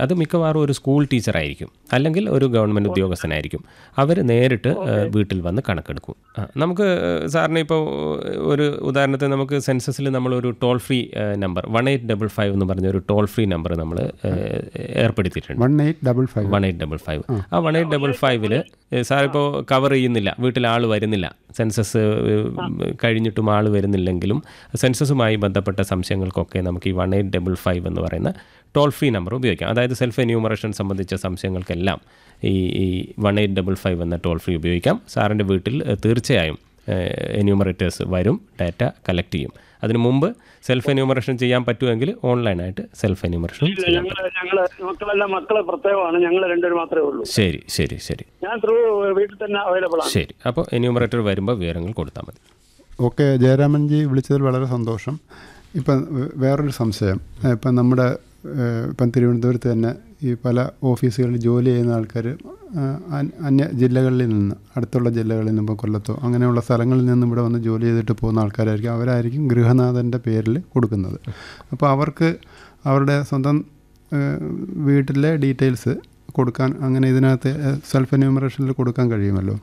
അത് മിക്കവാറും ഒരു സ്കൂൾ ടീച്ചറായിരിക്കും അല്ലെങ്കിൽ ഒരു ഗവൺമെൻറ് ഉദ്യോഗസ്ഥനായിരിക്കും അവർ നേരിട്ട് ഏഹ്, വീട്ടിൽ വന്ന് കണക്കെടുക്കും ആ, നമുക്ക് ഏഹ്, സാറിന് ഇപ്പോൾ ഒരു ഉദാഹരണത്തിന് നമുക്ക് സെൻസസിൽ നമ്മളൊരു toll free number one eight double five എന്ന് പറഞ്ഞ ഒരു ടോൾ ഫ്രീ നമ്പർ നമ്മൾ ഏർപ്പെടുത്തിയിട്ടുണ്ട് one eight double five one eight double five ആ വൺ എയ്റ്റ് ഡബിൾ ഫൈവില് സാർ ഇപ്പോൾ കവർ ചെയ്യുന്നില്ല വീട്ടിൽ ആൾ വരുന്നില്ല സെൻസസ് ഏഹ്, കഴിഞ്ഞിട്ടും ആൾ വരുന്നില്ലെങ്കിലും സെൻസസുമായി ബന്ധപ്പെട്ട സംശയങ്ങൾക്കൊക്കെ നമുക്ക് ഈ വൺ എയ്റ്റ് ഡബിൾ ഫൈവ് എന്ന് പറയുന്ന ടോൾ ഫ്രീ നമ്പർ ഉപയോഗിക്കാം അതായത് സെൽഫ് എന്യൂമറേഷൻ സംബന്ധിച്ച സംശയങ്ങൾക്കെല്ലാം ഈ ഈ വൺ എയ്റ്റ് ഡബിൾ ഫൈവ് എന്ന ടോൾ ഫ്രീ ഉപയോഗിക്കാം സാറിൻ്റെ വീട്ടിൽ ഏഹ്, തീർച്ചയായും എന്യൂമറേറ്റേഴ്സ് വരും ഡാറ്റ കളക്ട് ചെയ്യും അതിനു മുമ്പ് സെൽഫ് എന്യൂമറേഷൻ ചെയ്യാൻ പറ്റുമെങ്കിൽ ഓൺലൈനായിട്ട് സെൽഫ് എന്യൂമറേഷൻ ഇല്ല ഞങ്ങള് ഞങ്ങള് മക്കളെല്ലാം മക്കളെ പ്രത്യേകമാണ് ഞങ്ങൾ രണ്ടുപേരും മാത്രമേ ഉള്ളൂ ശരി ശരി ശരി ഞാൻ ത്രൂ വീട്ടിൽ തന്നെ അവൈലബിൾ ആണ് ശരി അപ്പോൾ എന്യൂമറേറ്റർ വരുമ്പോൾ വിവരങ്ങൾ കൊടുത്താൽ മതി ഓക്കെ ജയരാമൻജി വിളിച്ചതിൽ വളരെ സന്തോഷം ഇപ്പം വേ- വേറൊരു സംശയം ഏഹ് ഇപ്പം നമ്മുടെ ഏഹ് ഇപ്പം തിരുവനന്തപുരത്ത് തന്നെ ഈ പല ഓഫീസുകളിൽ ജോലി ചെയ്യുന്ന ആൾക്കാർ അന്യ ജില്ലകളിൽ നിന്ന് അടുത്തുള്ള ജില്ലകളിൽ നിന്ന് ഇപ്പോൾ കൊല്ലത്തോ അങ്ങനെയുള്ള സ്ഥലങ്ങളിൽ നിന്നും ഇവിടെ വന്ന് ജോലി ചെയ്തിട്ട് പോകുന്ന ആൾക്കാരായിരിക്കും അവരായിരിക്കും ഗൃഹനാഥൻ്റെ പേരിൽ കൊടുക്കുന്നത് അപ്പോൾ അവർക്ക് അവരുടെ സ്വന്തം ഏഹ് വീട്ടിലെ ഡീറ്റെയിൽസ് കൊടുക്കാൻ അങ്ങനെ ഇതിനകത്ത് സെൽഫ് എന്യൂമറേഷനിൽ കൊടുക്കാൻ കഴിയുമല്ലോ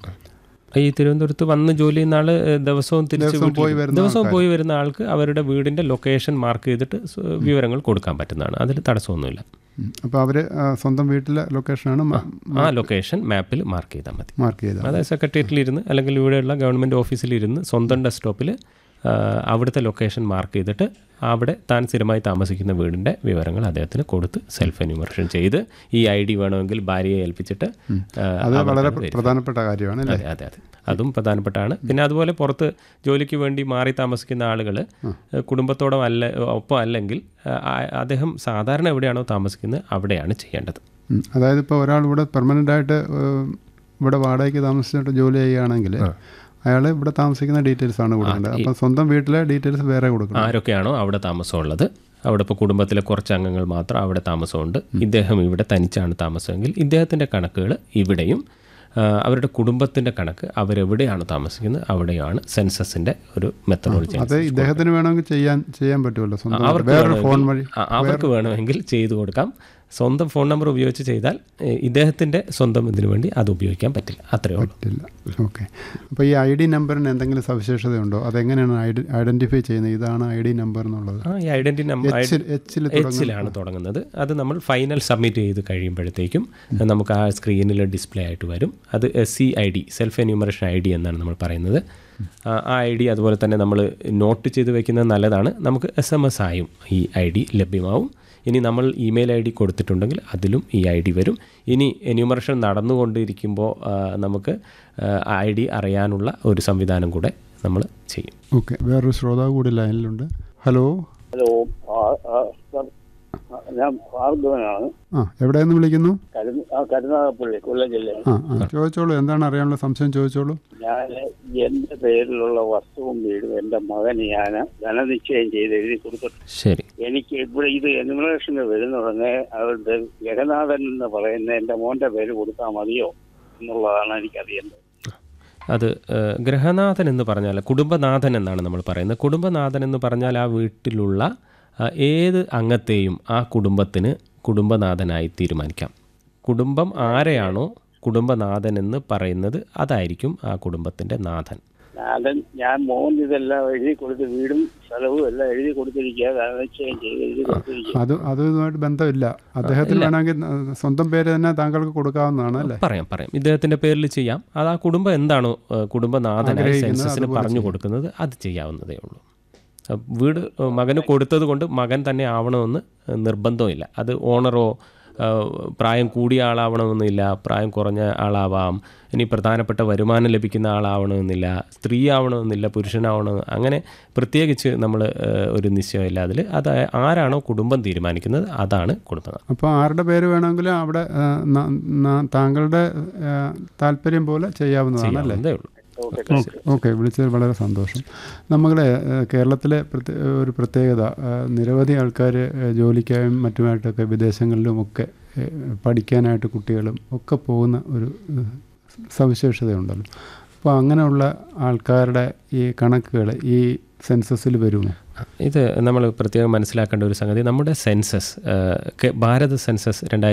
ഈ തിരുവനന്തപുരത്ത് വന്ന് ജോലി ചെയ്യുന്ന ആള് ഏഹ്, ദിവസവും തിരിച്ച് ദിവസവും വീട്ടിൽ- പോയി വരുന്ന ദിവസവും പോയി വരുന്ന ആൾക്ക് അവരുടെ വീടിന്റെ ലൊക്കേഷൻ മാർക്ക് ചെയ്തിട്ട് സ് വിവരങ്ങൾ കൊടുക്കാൻ പറ്റുന്നതാണ് അതിൽ തടസ്സമൊന്നുമില്ല അപ്പോൾ അവർ സ്വന്തം വീട്ടിലെ ലൊക്കേഷനാണ് ആ ലൊക്കേഷൻ മാപ്പിൽ മാർക്ക് ചെയ്താൽ മതി മാർക്ക് ചെയ്തത് അതായത് സെക്രട്ടേറിയറ്റിൽ ഇരുന്ന് അല്ലെങ്കിൽ ഇവിടെയുള്ള ഗവൺമെൻറ് ഓഫീസിൽ ഇരുന്ന് സ്വന്തം ഡെസ്ക്ടോപ്പിൽ അവിടുത്തെ ലൊക്കേഷൻ മാർക്ക് ചെയ്തിട്ട് അവിടെ താൻ സ്ഥിരമായി താമസിക്കുന്ന വീടിൻ്റെ വിവരങ്ങൾ അദ്ദേഹത്തിന് കൊടുത്ത് സെൽഫ് എന്യൂമറേഷൻ ചെയ്ത് ഈ ഐ ഡി വേണമെങ്കിൽ ഭാര്യയെ ഏൽപ്പിച്ചിട്ട് ആ, അത് അവിടെ വളരെ തന്നെ വരും. പ്രധാനപ്പെട്ട കാര്യമാണ് അല്ലേ അതെ അതെ അതെ അതും പ്രധാനപ്പെട്ടാണ് പിന്നെ അതുപോലെ പുറത്ത് ജോലിക്ക് വേണ്ടി മാറി താമസിക്കുന്ന ആളുകൾ കുടുംബത്തോടൊപ്പം അല്ല ഒപ്പം അല്ലെങ്കിൽ ആ, അദ്ദേഹം സാധാരണ എവിടെയാണോ താമസിക്കുന്നത് അവിടെയാണ് ചെയ്യേണ്ടത് ഉം. അതായത് ഇപ്പോൾ ഒരാൾ ഇവിടെ പെർമനൻ്റ് ആയിട്ട് ഏഹ്, ഇവിടെ വാടകയ്ക്ക് താമസിച്ചിട്ട് ജോലി ചെയ്യുകയാണെങ്കിൽ അയാൾ ഇവിടെ താമസിക്കുന്ന ഡീറ്റെയിൽസ് ആണ് കൊടുക്കേണ്ടത് അപ്പം സ്വന്തം വീട്ടിലെ ഡീറ്റെയിൽസ് വേറെ കൊടുക്കണം ആരൊക്കെയാണോ അവിടെ താമസമുള്ളത് അവിടെ ഇപ്പോൾ കുടുംബത്തിലെ കുറച്ച് അംഗങ്ങൾ മാത്രം അവിടെ താമസമുണ്ട് ഇദ്ദേഹം ഇവിടെ തനിച്ചാണ് താമസമെങ്കിൽ ഇദ്ദേഹത്തിൻ്റെ കണക്കുകൾ ഇവിടെയും ആ, അവരുടെ കുടുംബത്തിൻ്റെ കണക്ക് അവരെവിടെയാണ് താമസിക്കുന്നത് അവിടെയാണ് സെൻസസിൻ്റെ ഒരു മെത്തഡോളജി അത് ഇദ്ദേഹത്തിന് വേണമെങ്കിൽ ചെയ്യാൻ ചെയ്യാൻ പറ്റുമല്ലോ സ്വന്തം അവർക്ക് വേറൊരു ഫോൺ വഴി വേണമെങ്കിൽ- ആ, അവർക്ക് വേണമെങ്കിൽ ചെയ്തു കൊടുക്കാം സ്വന്തം ഫോൺ നമ്പർ ഉപയോഗിച്ച് ചെയ്താൽ ഏ, ഇദ്ദേഹത്തിൻ്റെ സ്വന്തം ഇതിനു വേണ്ടി അത് ഉപയോഗിക്കാൻ പറ്റില്ല അത്രയേ ഉള്ളൂ പറ്റില്ല ഓക്കെ അപ്പോൾ ഈ ഐ ഡി നമ്പറിന് എന്തെങ്കിലും സവിശേഷതയുണ്ടോ അതെങ്ങനെയാണ് ഐഡൻറ്റിഫൈ ചെയ്യുന്നത് ഇതാണ് ഐ ഡി നമ്പർ എന്നുള്ളത് ആ ഈ ഐഡൻറ്റി നമ്പർ എച്ചിൽ എച്ചിൽ എച്ചിലാണ് തുടങ്ങുന്നത് അത് നമ്മൾ ഫൈനൽ സബ്മിറ്റ് ചെയ്ത് കഴിയുമ്പോഴത്തേക്കും നമുക്ക് ആ സ്ക്രീനിൽ ഡിസ്പ്ലേ ആയിട്ട് വരും അത് S C I D self enumeration I D എന്നാണ് നമ്മൾ പറയുന്നത് ആ ഐ ഡി അതുപോലെ തന്നെ നമ്മൾ നോട്ട് ചെയ്ത് വെക്കുന്നത് നല്ലതാണ് നമുക്ക് എസ് എം എസ് ആയും ഈ ഐ ഡി ലഭ്യമാവും ഇനി നമ്മൾ ഇമെയിൽ ഐ ഡി കൊടുത്തിട്ടുണ്ടെങ്കിൽ അതിലും ഈ ഐ ഡി വരും ഇനി എന്യൂമറേഷൻ നടന്നുകൊണ്ടിരിക്കുമ്പോൾ ആ, നമുക്ക് ഐ ഡി അറിയാനുള്ള ഒരു സംവിധാനം കൂടെ നമ്മൾ ചെയ്യും ഓക്കെ വേറൊരു ശ്രോതാവ് കൂടി ലൈനിലുണ്ട് ഹലോ ഹലോ ആ, ആ, സർ, ആ, ഞാൻ ഭാർഗവനാണ് ആ എവിടെ നിന്ന് വിളിക്കുന്നു കരുന ആ, കരുനാഗപ്പള്ളി കൊല്ലം ജില്ലയിൽ ആ ആ ചോദിച്ചോളൂ എന്താണ് അറിയാനുള്ള സംശയം ചോദിച്ചോളൂ ഞാൻ എന്റെ പേരിലുള്ള വസ്തുവും വീടും എന്റെ മകന് ഞാൻ ധനനിശ്ചയം ചെയ്ത് എഴുതി കൊടുത്തിട്ടുണ്ട് ശരി എനിക്ക് ഇവിടെ ഇത് എന്യൂമറേഷന് വരുന്നുടനെ അവരുടെ ജഗന്നാഥൻ എന്ന് പറയുന്ന എന്റെ മോന്റെ പേര് കൊടുത്താൽ മതിയോ എന്നുള്ളതാണ് എനിക്കറിയേണ്ടത് അത് ഏഹ്, ഗ്രഹനാഥൻ എന്ന് പറഞ്ഞാൽ കുടുംബനാഥൻ എന്നാണ് നമ്മൾ പറയുന്നത് കുടുംബനാഥൻ എന്ന് പറഞ്ഞാൽ ആ വീട്ടിലുള്ള ആ, ഏത് അംഗത്തെയും ആ കുടുംബത്തിന് കുടുംബനാഥനായി തീരുമാനിക്കാം കുടുംബം ആരെയാണോ കുടുംബനാഥൻ എന്ന് പറയുന്നത് അതായിരിക്കും ആ കുടുംബത്തിൻ്റെ നാഥൻ നാഥൻ ഞാൻ മോൻ ഇതെല്ലാം എഴുതി കൊടുത്ത് വീടും സ്ഥലവും എല്ലാം എഴുതി കൊടുത്തിരിക്കുക ധനനിശ്ചയം ചെയ്ത് എഴുതി കൊടുത്തിരിക്കുക അത് അതുമായിട്ട് ബന്ധമില്ല അദ്ദേഹത്തിന് വേണമെങ്കിൽ സ്വന്തം പേര് തന്നെ താങ്കൾക്ക് കൊടുക്കാവുന്നതാണ് അല്ലേ പറയാം പറയാം ഇദ്ദേഹത്തിൻ്റെ പേരിൽ ചെയ്യാം അത് ആ കുടുംബം എന്താണോ ഏഹ്, കുടുംബനാഥനായി സെൻസസിന് പറഞ്ഞു കൊടുക്കുന്നത് അത് ചെയ്യാവുന്നതേ ഉള്ളൂ അഹ് വീട് ഏഹ്, മകന് കൊടുത്തത് കൊണ്ട് മകൻ തന്നെ ആവണമെന്ന് ഏഹ്, നിർബന്ധമില്ല അത് ഓണറോ ഏഹ്, പ്രായം കൂടിയ ആളാവണമെന്നില്ല പ്രായം കുറഞ്ഞ ആളാവാം ഇനി പ്രധാനപ്പെട്ട വരുമാനം ലഭിക്കുന്ന ആളാവണമെന്നില്ല സ്ത്രീ ആവണമെന്നില്ല പുരുഷനാവണം അങ്ങനെ പ്രത്യേകിച്ച് നമ്മൾ ഒരു നിശ്ചയമില്ല അതിൽ അത് ആരാണോ കുടുംബം തീരുമാനിക്കുന്നത് അതാണ് കുടുംബനാഥൻ അപ്പോൾ ആരുടെ പേര് വേണമെങ്കിലും അവിടെ ആ, ന- ന- താങ്കളുടെ ആ, താല്പര്യം പോലെ ചെയ്യാവുന്നതാണ് അല്ലേ അതേ ഉള്ളൂ ഓക്കെ വിളിച്ചതിൽ വളരെ സന്തോഷം നമ്മുടെ ഏഹ്, കേരളത്തിലെ പ്രത്യ- ഒരു പ്രത്യേകത ഏഹ്, നിരവധി ആൾക്കാർ ജോലിക്കായും മറ്റുമായിട്ടൊക്കെ വിദേശങ്ങളിലുമൊക്കെ ഏഹ്, പഠിക്കാനായിട്ട് കുട്ടികളും ഒക്കെ പോകുന്ന ഒരു ഏഹ്, സവിശേഷതയുണ്ടല്ലോ അപ്പോൾ അങ്ങനെയുള്ള ആൾക്കാരുടെ ഈ കണക്കുകൾ ഈ സെൻസസിൽ വരുമോ ഇത് നമ്മൾ പ്രത്യേകം മനസ്സിലാക്കേണ്ട ഒരു സംഗതി നമ്മുടെ സെൻസസ് ഭാരത സെൻസസ് രണ്ടായിരത്തി